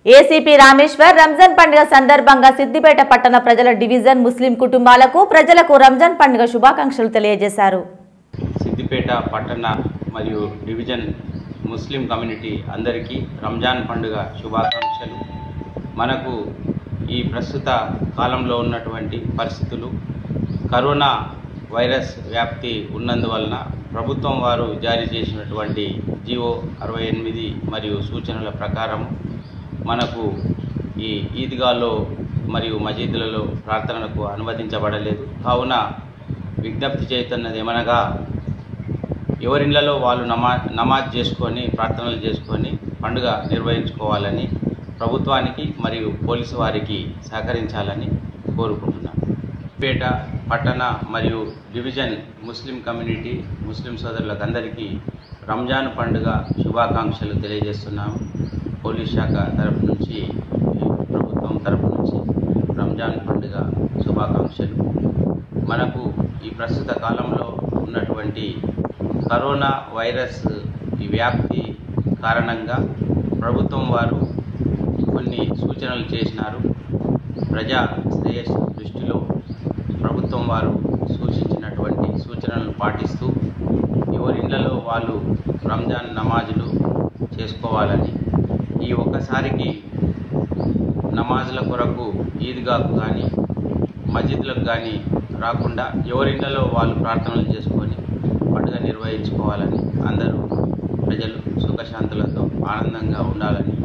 ACP Rameshwar Ramzan పండుగ సందర్భంగా సిద్దిపేట పట్టణ ప్రజల డివిజన్ ముస్లిం కుటుంబాలకు ప్రజలకు రంజాన్ పండుగ శుభాకాంక్షలు తెలియజేశారు సిద్దిపేట పట్టణ మరియు డివిజన్ ముస్లిం కమ్యూనిటీ అందరికీ రంజాన్ పండుగ శుభాకాంక్షలు మనకు ఈ ప్రస్తుత కాలంలో ఉన్నటువంటి పరిస్థితులు కరోనా వైరస్ వ్యాప్తి ఉన్నందువలన ప్రభుత్వం వారు జారీ చేసినటువంటి జిఓ అరవై ఎనిమిది మరియు సూచనల ప్రకారం మనకు ఈ ఈద్గాలో మరియు మసీదులలో ప్రార్థనలకు అనుమతించబడలేదు కావున విజ్ఞప్తి చేస్తున్నది ఏమనగా ఎవరిళ్లలో వాళ్ళు నమా నమాజ్ చేసుకొని ప్రార్థనలు చేసుకొని పండుగ నిర్వహించుకోవాలని ప్రభుత్వానికి మరియు పోలీసు వారికి సహకరించాలని కోరుకుంటున్నాను పేట పట్టణ మరియు డివిజన్ ముస్లిం కమ్యూనిటీ ముస్లిం సోదరులకు అందరికీ రంజాన్ పండుగ శుభాకాంక్షలు తెలియజేస్తున్నాము పోలీస్ శాఖ తరపు నుంచి ప్రభుత్వం తరపు నుంచి రంజాన్ పండుగ శుభాకాంక్షలు మనకు ఈ ప్రస్తుత కాలంలో ఉన్నటువంటి కరోనా వైరస్ ఈ వ్యాప్తి కారణంగా ప్రభుత్వం వారు కొన్ని సూచనలు చేసినారు ప్రజా శ్రేయస్సు దృష్టిలో ప్రభుత్వం వారు సూచించినటువంటి సూచనలను పాటిస్తూ ఎవరిళ్లలో వాళ్ళు రంజాన్ నమాజులు చేసుకోవాలని ఈ ఒక్కసారికి నమాజుల కొరకు ఈద్గాకు కానీ మస్జిద్లకు కానీ రాకుండా ఎవరిళ్లలో వాళ్ళు ప్రార్థనలు చేసుకొని పండుగ నిర్వహించుకోవాలని అందరూ ప్రజలు సుఖశాంతులతో ఆనందంగా ఉండాలని